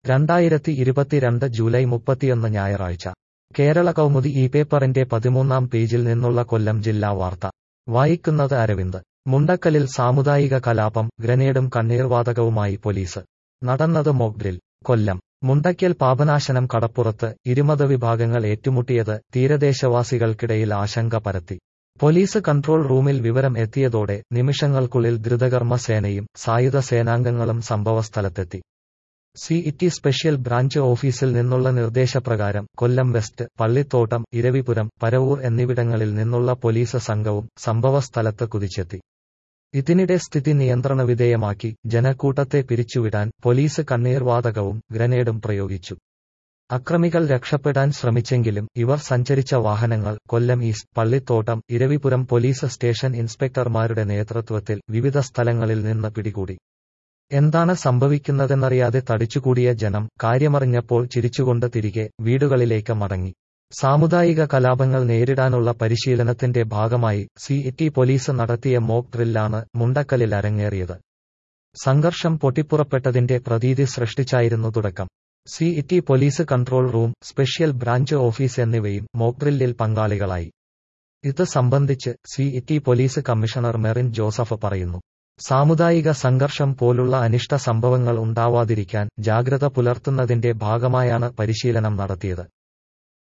രണ്ടായിരത്തി ഇരുപത്തിരണ്ട് ജൂലൈ മുപ്പത്തിയൊന്ന് ഞായറാഴ്ച കേരള കൗമുദി ഈ പേപ്പറിന്റെ പതിമൂന്നാം പേജിൽ നിന്നുള്ള കൊല്ലം ജില്ലാ വാർത്ത വായിക്കുന്നത് അരവിന്ദ് മുണ്ടക്കലിൽ സാമുദായിക കലാപം ഗ്രനേഡും കണ്ണീർവാതകവുമായി പോലീസ് നടന്നത് മോക്ഡ്രിൽ കൊല്ലം മുണ്ടയ്ക്കൽ പാപനാശനം കടപ്പുറത്ത് ഇരുമത വിഭാഗങ്ങൾ ഏറ്റുമുട്ടിയത് തീരദേശവാസികൾക്കിടയിൽ ആശങ്ക പരത്തി പോലീസ് കൺട്രോൾ റൂമിൽ വിവരം എത്തിയതോടെ നിമിഷങ്ങൾക്കുള്ളിൽ ദ്രുതകർമ്മ സേനയും സായുധ സേനാംഗങ്ങളും സംഭവസ്ഥലത്തെത്തി സി ഇറ്റി സ്പെഷ്യൽ ബ്രാഞ്ച് ഓഫീസിൽ നിന്നുള്ള നിർദ്ദേശപ്രകാരം കൊല്ലം വെസ്റ്റ് പള്ളിത്തോട്ടം ഇരവിപുരം പരവൂർ എന്നിവിടങ്ങളിൽ നിന്നുള്ള പോലീസ് സംഘവും സംഭവസ്ഥലത്ത് കുതിച്ചെത്തി ഇതിനിടെ സ്ഥിതി നിയന്ത്രണ വിധേയമാക്കി ജനക്കൂട്ടത്തെ പിരിച്ചുവിടാൻ പോലീസ് കണ്ണീർവാതകവും ഗ്രനേഡും പ്രയോഗിച്ചു അക്രമികൾ രക്ഷപ്പെടാൻ ശ്രമിച്ചെങ്കിലും ഇവർ സഞ്ചരിച്ച വാഹനങ്ങൾ Kollam east Pallithottam Eravipuram police station ഇൻസ്പെക്ടർമാരുടെ നേതൃത്വത്തിൽ വിവിധ സ്ഥലങ്ങളിൽ നിന്ന് പിടികൂടി എന്താണ് സംഭവിക്കുന്നതെന്നറിയാതെ തടിച്ചുകൂടിയ ജനം കാര്യമറിഞ്ഞപ്പോൾ ചിരിച്ചുകൊണ്ട് തിരികെ വീടുകളിലേക്ക് മടങ്ങി സാമുദായിക കലാപങ്ങൾ നേരിടാനുള്ള പരിശീലനത്തിന്റെ ഭാഗമായി സി ടി പോലീസ് നടത്തിയ മോക്ക് ഡ്രില്ലാണ് മുണ്ടക്കലിൽ അരങ്ങേറിയത് സംഘർഷം പൊട്ടിപ്പുറപ്പെട്ടതിന്റെ പ്രതീതി സൃഷ്ടിച്ചായിരുന്നു തുടക്കം city police control room special branch office എന്നിവയും മോക്ക് ഡ്രില്ലിൽ പങ്കാളികളായി ഇത് സംബന്ധിച്ച് city police commissioner Merin Joseph പറയുന്നു സാമുദായിക സംഘർഷം പോലുള്ള അനിഷ്ട സംഭവങ്ങൾ ഉണ്ടാവാതിരിക്കാൻ ജാഗ്രത പുലർത്തുന്നതിന്റെ ഭാഗമായാണ് പരിശീലനം നടത്തിയത്